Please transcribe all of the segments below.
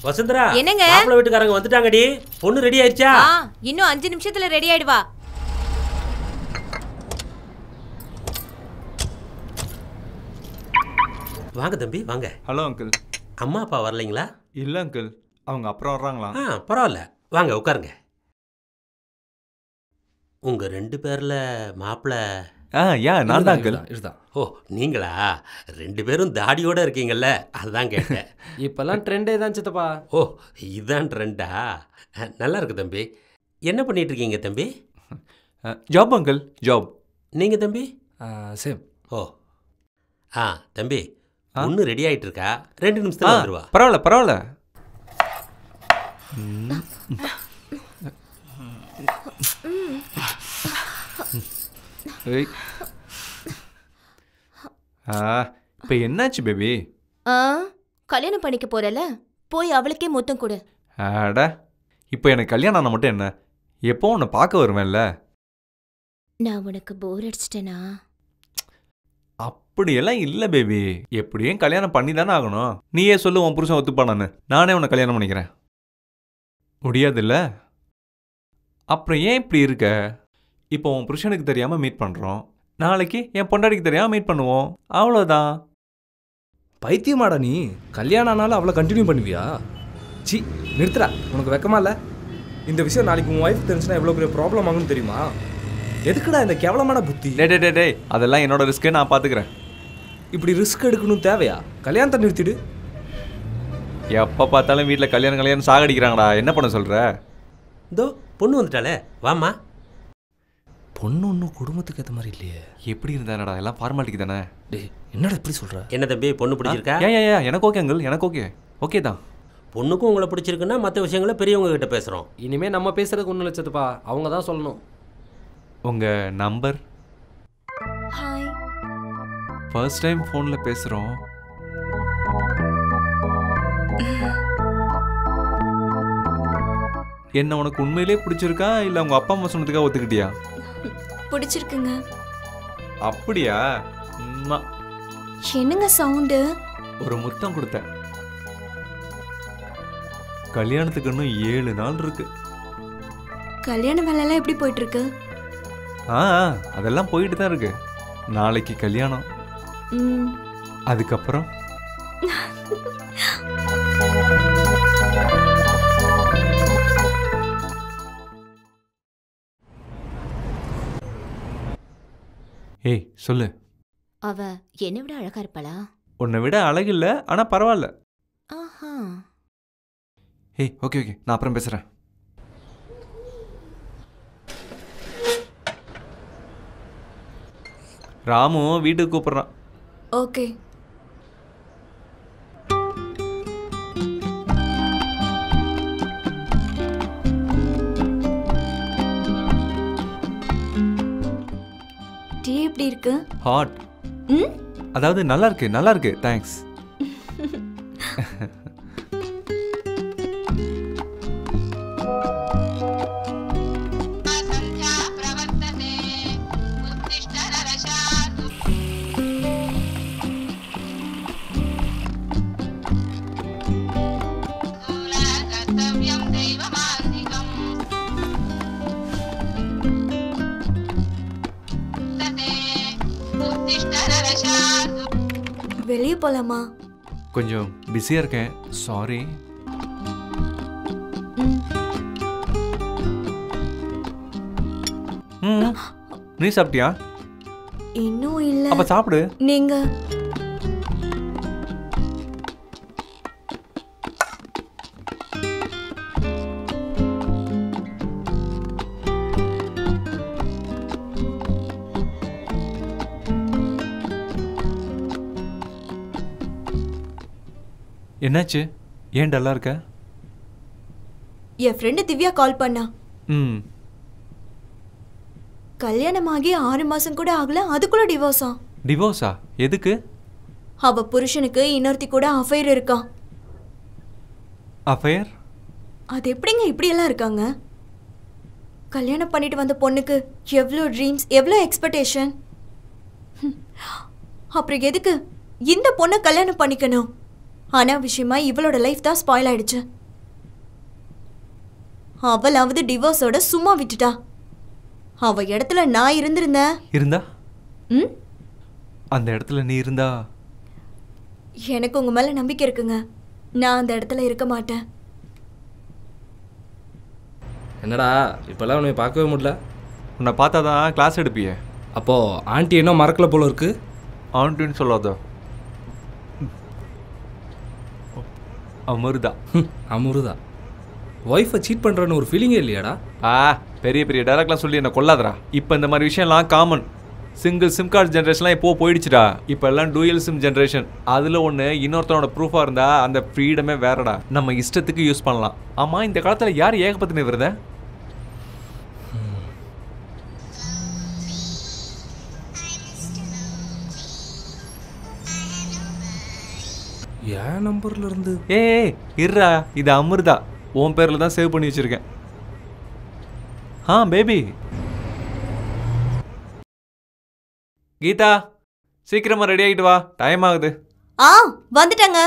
வசுந்தரா என்னங்க? மாப்பிள்ளை வீட்டுக்காரங்க வந்துட்டாங்கடி பொண்ணு ரெடி ஆயிடுச்சா ஆ இன்னும் அஞ்சு நிமிஷத்துல ரெடி ஆயிடுவா வாங்க தம்பி வாங்க ஹலோ அங்கிள் அம்மா அப்பா வரலைங்களா இல்லை அங்கிள் அவங்க அப்புறம் வர்றாங்களா ஆ பரவாயில்ல வாங்க உட்காருங்க உங்க ரெண்டு பேர்ல மாப்பிள்ளை ஆ ஏன் நான் தான் அங்கிள் இதுதான் ஓ நீங்களா ரெண்டு பேரும் தாடியோட இருக்கீங்கல்ல அதுதான் கேட்டேன் இப்பெல்லாம் ட்ரெண்டே தான் சித்தப்பா ஓ இதான் ட்ரெண்டா நல்லா இருக்கு தம்பி என்ன பண்ணிட்டு இருக்கீங்க தம்பி ஜாப் அங்கிள் ஜாப் நீங்க தம்பி சேம் ஓ ஆ தம்பி ஆ? ஒன்று ரெடி ஆயிட்டு இருக்கா ரெண்டு ஆ நிமிஷத்துல வந்துருவா பரவாயில்ல பரவாயில்ல ஏய். ஆ இப்போ என்னாச்சு பேபி ஆ கல்யாணம் பண்ணிக்க போறல போய் அவளுக்கே முத்தம் கொடு அட இப்போ எனக்கு கல்யாணம் ஆன மட்டும் என்ன எப்போ உன்னை பார்க்க வருவேன்ல நான் உனக்கு போர் அடிச்சிட்டேனா அப்படியெல்லாம் இல்லை பேபி எப்படியும் கல்யாணம் பண்ணி தானே ஆகணும் நீயே சொல்லு உன் புருஷன் ஒத்துப்பானான்னு நானே உன்னை கல்யாணம் பண்ணிக்கிறேன் முடியாதுல்ல அப்புறம் ஏன் இப்படி இருக்க இப்போ உன் புருஷனுக்கு தெரியாமல் மீட் பண்ணுறோம் நாளைக்கு என் பொண்டாட்டிக்கு தெரியாமல் மீட் பண்ணுவோம் அவ்வளோதான் பைத்தியமாடா நீ கல்யாணம் ஆனாலும் அவ்வளோ கண்டினியூ பண்ணுவியா சி நிறுத்துறா உனக்கு வெக்கமா இல்லை இந்த விஷயம் நாளைக்கு உன் ஒய்ஃப் தெரிஞ்சுன்னா எவ்வளோ பெரிய ப்ராப்ளம் ஆகும்னு தெரியுமா எதுக்குடா இந்த கேவலமான புத்தி டே டே டே டே அதெல்லாம் என்னோட ரிஸ்க்கே நான் பார்த்துக்கிறேன் இப்படி ரிஸ்க் எடுக்கணும் தேவையா கல்யாணத்தை நிறுத்திடு எப்போ பார்த்தாலும் வீட்டில் கல்யாணம் கல்யாணம் சாகடிக்கிறாங்கடா என்ன பண்ண சொல்கிற இதோ பொண்ணு வந்துட்டாளே வாம்மா பொண்ணு ஒன்றும் குடும்பத்துக்கு ஏற்ற மாதிரி இல்லையே எப்படி இருந்தானடா எல்லாம் ஃபார்மாலிட்டிக்கு தானே டேய் என்னடா இப்படி சொல்ற என்ன தம்பி பொண்ணு பிடிச்சிருக்கா ஏன் ஏன் ஏன் எனக்கு ஓகே அங்கிள் எனக்கு ஓகே ஓகே தான் பொண்ணுக்கும் உங்களை பிடிச்சிருக்குன்னா மற்ற விஷயங்களை பெரியவங்க கிட்ட பேசுறோம் இனிமே நம்ம பேசுறதுக்கு ஒன்றும் இல்லை சித்தப்பா அவங்க தான் சொல்லணும் உங்கள் நம்பர் ஹாய் ஃபர்ஸ்ட் டைம் ஃபோனில் பேசுகிறோம் என்ன உனக்கு உண்மையிலே பிடிச்சிருக்கா இல்லை உங்கள் அப்பா அம்மா சொன்னதுக்காக ஒத்துக்கிட்டியா பிடிச்சிருக்குங்க அப்படியா உம்மா. என்னங்க சவுண்டு ஒரு முத்தம் கொடுத்தேன் கல்யாணத்துக்கு இன்னும் ஏழு நாள் இருக்கு கல்யாண வேலையெல்லாம் எப்படி போயிட்டு இருக்கு ஆ ஆ, அதெல்லாம் போயிட்டு தான் இருக்கு நாளைக்கு கல்யாணம் ம், அதுக்கப்புறம் ஏய் சொல்லு அவ என்னை விட அழகா இருப்பாளா உன்னை விட அழகில்ல ஆனால் பரவாயில்ல ஆஹா ஏய் ஓகே ஓகே நான் அப்புறம் பேசுகிறேன் ராமு வீட்டுக்கு கூப்பிட்றான் ஓகே டீ எப்படி இருக்கு ஹாட் ம் அதாவது நல்லா இருக்கு நல்லா இருக்கு தேங்க்ஸ் வெளியே போலாமா கொஞ்சம் பிஸியாக இருக்கேன் சாரி ம் ம் நீ சாப்பிட்டியா இன்னும் இல்ல அப்போ சாப்பிடு நீங்க என்னாச்சு ஏன் டல்லா இருக்க என் ஃப்ரெண்டு திவ்யா கால் பண்ணா ம் கல்யாணமாகி ஆறு மாசம் கூட ஆகல அதுக்குள்ள டிவோர்ஸா டிவோர்ஸா எதுக்கு அவ புருஷனுக்கு இன்னொருத்தி கூட அஃபைர் இருக்கான் அஃபையர் அது எப்படிங்க இப்படியெல்லாம் இருக்காங்க கல்யாணம் பண்ணிட்டு வந்த பொண்ணுக்கு எவ்வளோ ட்ரீம்ஸ் எவ்வளோ எக்ஸ்பெக்டேஷன் அப்புறம் எதுக்கு இந்த பொண்ணை கல்யாணம் பண்ணிக்கணும் அனாவசியமா இவளோட லைஃப் தான் ஸ்பாயில் ஆயிடுச்சு அவளாவது டிவோர்ஸோட சும்மா விட்டுட்டா அவ இடத்துல நான் இருந்திருந்தேன் இருந்தா ம் அந்த இடத்துல நீ இருந்தா எனக்கு உங்க மேல நம்பிக்கை இருக்குங்க நான் அந்த இடத்துல இருக்க மாட்டேன் என்னடா இப்போல்லாம் உன்னை பார்க்கவே முடியல உன்னை பார்த்தா தான் கிளாஸ் எடுப்பியே அப்போது ஆண்டி என்ன மறக்கல போல இருக்கு ஆண்ட்டுன்னு சொல்லாத அமருதா ஹம், அமுருதா ஒய்ஃபை சீட் பண்ணுறன்னு ஒரு ஃபீலிங்கே இல்லையாடா ஆ பெரிய பெரிய டைலாக்லாம் சொல்லி என்ன கொல்லாதடா இப்போ இந்த மாதிரி விஷயம்லாம் காமன் சிங்கிள் சிம் கார்டு ஜென்ரேஷன்லாம் இப்போ போயிடுச்சுடா இப்போ எல்லாம் டூயல் சிம் ஜென்ரேஷன் அதில் ஒன்று இன்னொருத்தனோட ப்ரூஃபாக இருந்தால் அந்த ஃப்ரீடமே வேறடா நம்ம இஷ்டத்துக்கு யூஸ் பண்ணலாம் ஆமாம் இந்த காலத்தில் யார் ஏகப்பத்தின விருத என் நம்பர்ல இருந்து ஏய் இருடா இது அமிர்தா உன் பேரில் தான் சேவ் பண்ணி வச்சுருக்கேன் ஆ பேபி கீதா சீக்கிரமா ரெடி ஆகிட்டு வா டைம் ஆகுது ஆ வந்துட்டேங்க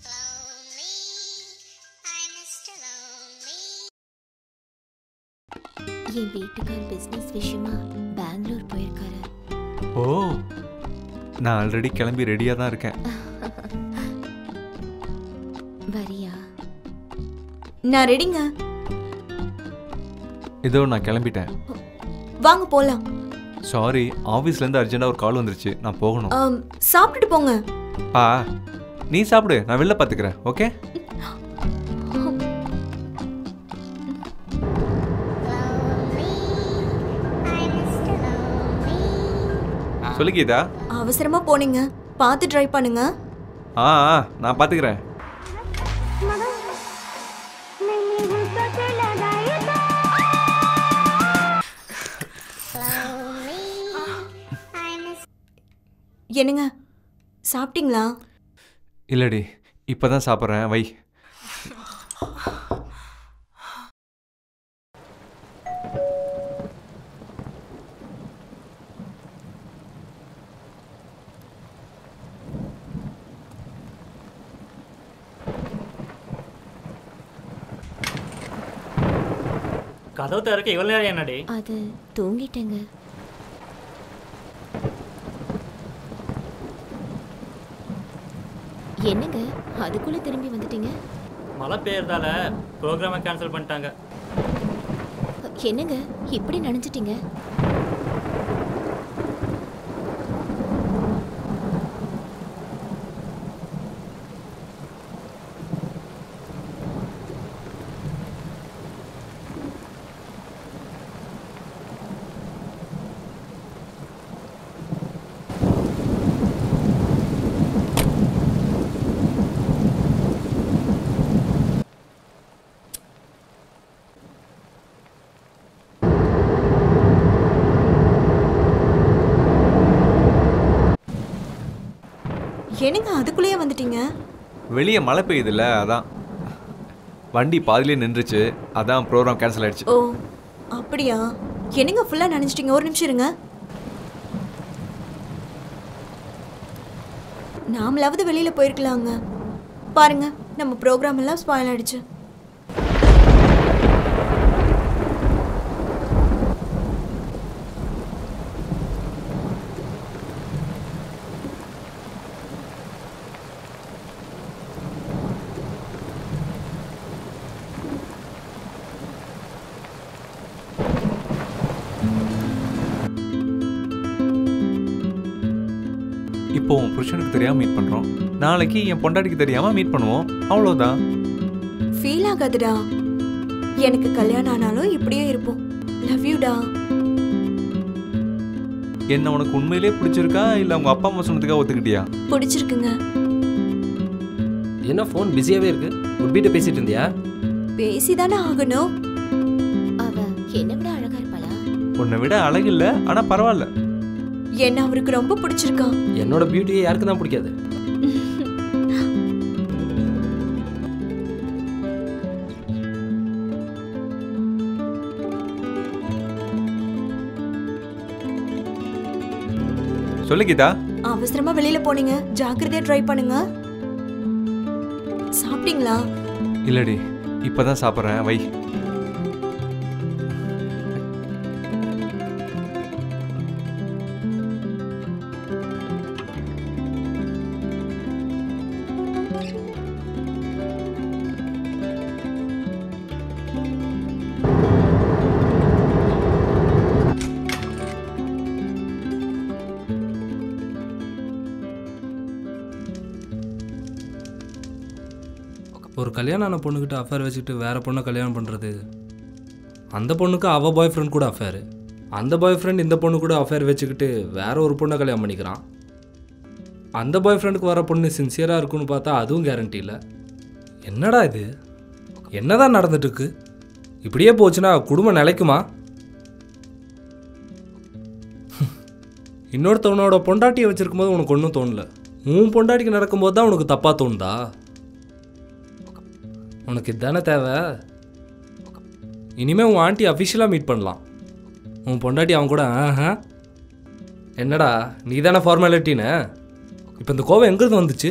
என் வீட்டுக்கார் பிசினஸ் விஷயமா பெங்களூர் போயிருக்காரு ஓ நான் ஆல்ரெடி கிளம்பி ரெடியாக தான் இருக்கேன் வரியா நான் ரெடிங்க இதோ நான் கிளம்பிட்டேன் வாங்க போலாம் சாரி ஆஃபீஸ்லேருந்து அர்ஜென்ட்டாக ஒரு கால் வந்துருச்சு நான் போகணும் ஆம், சாப்பிட்டுட்டு போங்க ஆ நீ சாப்பிடு நான் வெளில பார்த்துக்கிறேன் ஓகே சொல்லு கீதா அவசரமா போனீங்க பார்த்து ட்ரை பண்ணுங்க ஆ ஆ நான் பார்த்துக்கிறேன் என்னங்க சாப்பிட்டீங்களா இல்லடி இப்போ தான் சாப்பிட்றேன் வை கதவு திறக்க இவ்வளோ நேரம் என்னடி அது தூங்கிட்டேங்க என்னங்க அதுக்குள்ள திரும்பி வந்துட்டீங்க மழை பெய்யறதால ப்ரோக்ராமை கேன்சல் பண்ணிட்டாங்க என்னங்க இப்படி நினைச்சிட்டீங்க என்னங்க அதுக்குள்ளேயே வந்துட்டீங்க வெளியே மழை பெய்யுதுல்ல அதான் வண்டி பாதியிலே நின்றுச்சு அதான் ப்ரோக்ராம் கேன்சல் ஆயிடுச்சு ஓ அப்படியா என்னங்க ஃபுல்லா நினைச்சிட்டீங்க ஒரு நிமிஷம் இருங்க நாமளாவது வெளியில போயிருக்கலாங்க பாருங்க நம்ம ப்ரோக்ராம் எல்லாம் ஸ்பாயில் ஆயிடுச்சு இப்போ உன் புருஷனுக்கு தெரியாம மீட் பண்றோம் நாளைக்கு என் பொண்டாட்டிக்கு தெரியாம மீட் பண்ணுவோம் அவ்வளவுதான் ஃபீல் ஆகாதுடா எனக்கு கல்யாணம் ஆனாலும் இப்படியே இருப்போம் லவ் யூடா என்ன உனக்கு உண்மையிலேயே பிடிச்சிருக்கா இல்ல உங்க அப்பா அம்மா சொன்னதுக்காக ஒத்துக்கிட்டியா பிடிச்சிருக்குங்க என்ன ஃபோன் பிஸியாகவே இருக்கு உட்பீட்ட பேசிட்டு இருந்தியா பேசிதானே ஆகணும் அவ என்னை விட அழகா இருப்பாளா உன்னை விட அழகில்ல ஆனா பரவாயில்ல என்ன அவருக்கு ரொம்ப பிடிச்சிருக்கான் என்னோட பியூட்டியை யாருக்கு தான் பிடிக்காது சொல்லு கீதா அவசரமா வெளியில போனீங்க ஜாக்கிரதையா ட்ரை பண்ணுங்க சாப்பிட்டீங்களா இல்லடி இப்போ தான் சாப்பிட்றேன் வை ஒரு கல்யாணம் ஆன பொண்ணுக்கிட்ட அஃபேர் வச்சுக்கிட்டு வேற பொண்ணை கல்யாணம் பண்ணுறது அந்த பொண்ணுக்கு அவள் பாய் ஃப்ரெண்ட் கூட அஃபேரு அந்த பாய் ஃப்ரெண்ட் இந்த பொண்ணு கூட அஃபேர் வச்சுக்கிட்டு வேற ஒரு பொண்ணை கல்யாணம் பண்ணிக்கிறான் அந்த பாய் ஃப்ரெண்டுக்கு வர பொண்ணு சின்சியராக இருக்குன்னு பார்த்தா அதுவும் கேரண்டி இல்லை என்னடா இது என்னதான் நடந்துட்டு இருக்கு இப்படியே போச்சுன்னா குடும்பம் நிலைக்குமா இன்னொருத்தவனோட பொண்டாட்டியை வச்சிருக்கும் போது உனக்கு ஒன்றும் தோணல உன் பொண்டாட்டிக்கு நடக்கும்போது தான் உனக்கு தப்பாக தோணுதா உனக்கு இதானே தேவை இனிமே உன் ஆண்டி அஃபிஷியலாக மீட் பண்ணலாம் உன் பொண்டாட்டி அவன் கூட ஆஹா என்னடா நீ தானே ஃபார்மாலிட்டின்னு இப்போ இந்த கோவம் எங்கிருந்து வந்துச்சு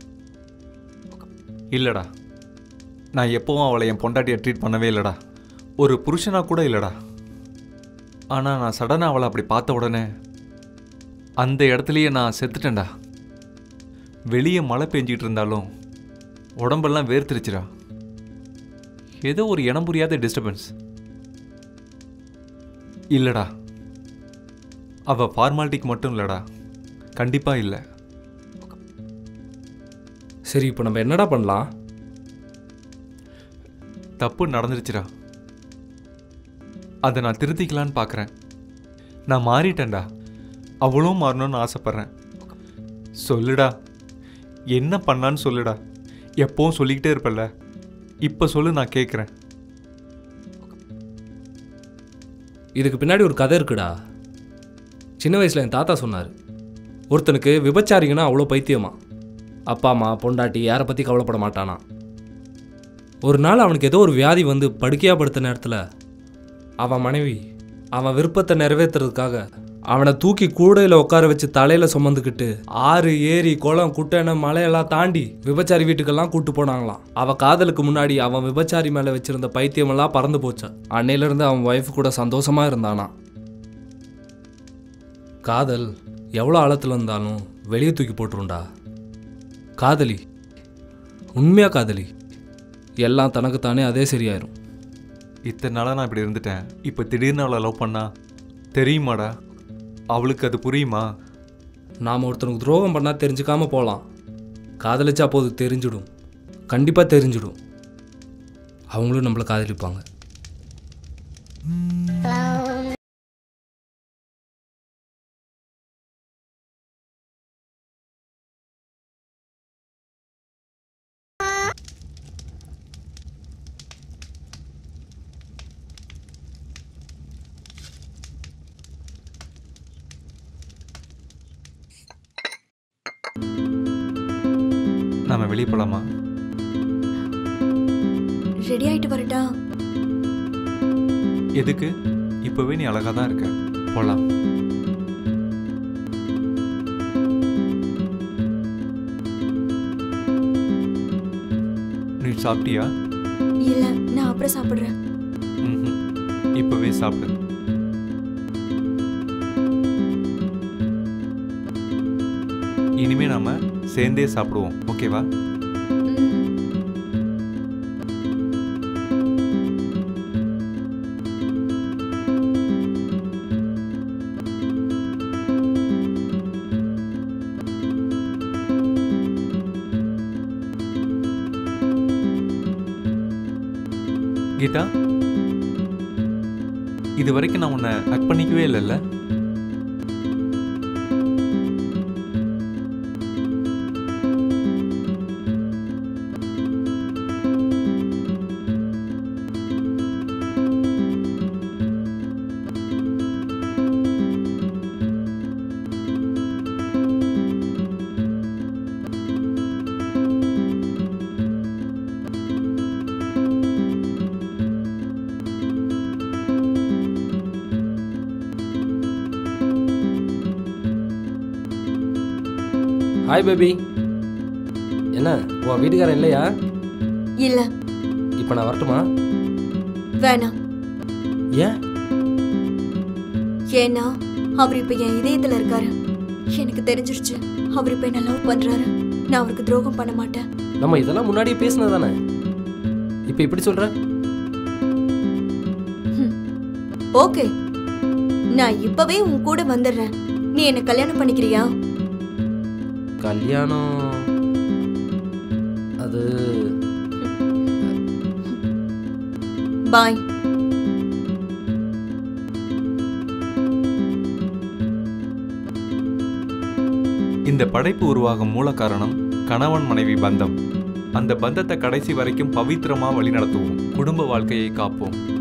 இல்லைடா நான் எப்போவும் அவளை என் பொண்டாட்டியை ட்ரீட் பண்ணவே இல்லைடா ஒரு புருஷனா கூட இல்லைடா ஆனால் நான் சடனாக அவளை அப்படி பார்த்த உடனே அந்த இடத்துலையே நான் செத்துட்டேன்டா வெளியே மழை பெஞ்சிட்டு இருந்தாலும் உடம்பெல்லாம் வேர்த்துருச்சுடா ஏதோ ஒரு இனம் புரியாத டிஸ்டர்பன்ஸ் இல்லைடா அவள் ஃபார்மாலிட்டிக்கு மட்டும் இல்லைடா கண்டிப்பாக இல்லை சரி இப்போ நம்ம என்னடா பண்ணலாம் தப்பு நடந்துருச்சுடா அதை நான் திருத்திக்கலான்னு பார்க்குறேன் நான் மாறிட்டேன்டா அவளும் மாறணும்னு ஆசைப்பட்றேன் சொல்லுடா என்ன பண்ணான்னு சொல்லுடா எப்பவும் சொல்லிக்கிட்டே இருப்பல்ல இப்போ சொல்லு நான் கேட்குறேன் இதுக்கு பின்னாடி ஒரு கதை இருக்குடா சின்ன வயசில் என் தாத்தா சொன்னார் ஒருத்தனுக்கு விபச்சாரிங்கன்னா அவ்வளோ பைத்தியமா அப்பா அம்மா பொண்டாட்டி யாரை பற்றி கவலைப்பட மாட்டானா ஒரு நாள் அவனுக்கு ஏதோ ஒரு வியாதி வந்து படுக்கையாக படுத்த நேரத்தில் அவன் மனைவி அவன் விருப்பத்தை நிறைவேற்றுறதுக்காக அவனை தூக்கி கூடையில் உட்கார வச்சு தலையில் சுமந்துக்கிட்டு ஆறு ஏரி குளம் குட்டைன்னு மலையெல்லாம் தாண்டி விபச்சாரி வீட்டுக்கெல்லாம் கூட்டு போனாங்களாம் அவ காதலுக்கு முன்னாடி அவன் விபச்சாரி மேலே வச்சிருந்த பைத்தியமெல்லாம் பறந்து போச்சு அன்னையிலேருந்து அவன் ஒய்ஃப் கூட சந்தோஷமா இருந்தானா காதல் எவ்வளோ ஆழத்தில் இருந்தாலும் வெளியே தூக்கி போட்டுருண்டா காதலி உண்மையா காதலி எல்லாம் தனக்குத்தானே அதே சரியாயிரும் இத்தனை நாளாக நான் இப்படி இருந்துட்டேன் இப்போ திடீர்னு அவளை லவ் பண்ணா தெரியுமாடா அவளுக்கு அது புரியுமா நாம் ஒருத்தனுக்கு துரோகம் பண்ணால் தெரிஞ்சுக்காம போகலாம் காதலிச்சா போது தெரிஞ்சிடும் கண்டிப்பாக தெரிஞ்சிடும் அவங்களும் நம்மளை காதலிப்பாங்க நாம வெளியே போகலாமா ரெடி ஆயிட்டு வரட்டா எதுக்கு இப்போவே நீ அழகாக தான் இருக்க போகலாம் நீ சாப்பிட்டியா இல்ல நான் அப்புறம் சாப்பிடுறேன் ம்ஹும். இப்போவே சாப்பிடு இனிமே நாம சேர்ந்தே சாப்பிடுவோம் ஓகேவா ம். கீதா இது வரைக்கும் நான் உன்னை அக் பண்ணிக்கவே இல்லைல்ல ஹாய் பேபி என்ன உன் வீட்டுக்காரன் இல்லையா இல்ல இப்போ நான் வரட்டுமா வேணாம் ஏன் ஏன்னா அவர் இப்ப என் இதயத்துல இருக்காரு எனக்கு தெரிஞ்சிருச்சு அவர் இப்ப என்ன லவ் பண்றாரு நான் அவருக்கு துரோகம் பண்ண மாட்டேன் நம்ம இதெல்லாம் முன்னாடியே பேசினது தானே இப்போ இப்படி சொல்ற ஓகே நான் இப்பவே உன் கூட வந்துடுறேன் நீ என்ன கல்யாணம் பண்ணிக்கிறியா கல்யாணம் அது பாய் இந்த படைப்பு உருவாகும் மூல காரணம் கணவன் மனைவி பந்தம் அந்த பந்தத்தை கடைசி வரைக்கும் பவித்திரமா வழிநடத்துவோம் குடும்ப வாழ்க்கையை காப்போம்